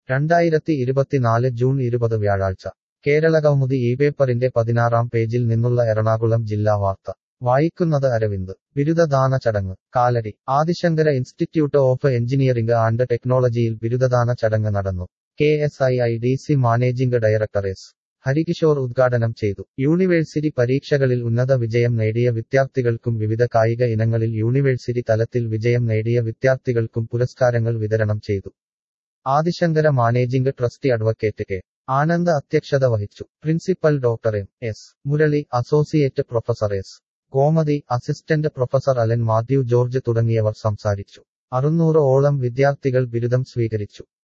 രണ്ടായിരത്തി ഇരുപത്തിനാല് ജൂൺ ഇരുപത് വ്യാഴാഴ്ച കേരളകൗമുദി ഈ പേപ്പറിന്റെ പതിനാറാം പേജിൽ നിന്നുള്ള എറണാകുളം ജില്ലാ വാർത്ത വായിക്കുന്നത് അരവിന്ദ് ബിരുദദാന ചടങ്ങ് Kalady Adishankara institute of engineering and ടെക്നോളജിയിൽ ബിരുദദാന ചടങ്ങ് നടന്നു K S I I D C managing director S Harikishore ഉദ്ഘാടനം ചെയ്തു യൂണിവേഴ്സിറ്റി പരീക്ഷകളിൽ ഉന്നത വിജയം നേടിയ വിദ്യാർത്ഥികൾക്കും വിവിധ കായിക ഇനങ്ങളിൽ യൂണിവേഴ്സിറ്റി തലത്തിൽ വിജയം നേടിയ വിദ്യാർത്ഥികൾക്കും പുരസ്കാരങ്ങൾ വിതരണം ചെയ്തു Adishankara managing trustee advocate K Anand അധ്യക്ഷത വഹിച്ചു principal doctor M S Murali associate professor S Gomathi assistant professor Alan Mathew George തുടങ്ങിയവർ സംസാരിച്ചു അറുന്നൂറ് ഓളം വിദ്യാർത്ഥികൾ ബിരുദം സ്വീകരിച്ചു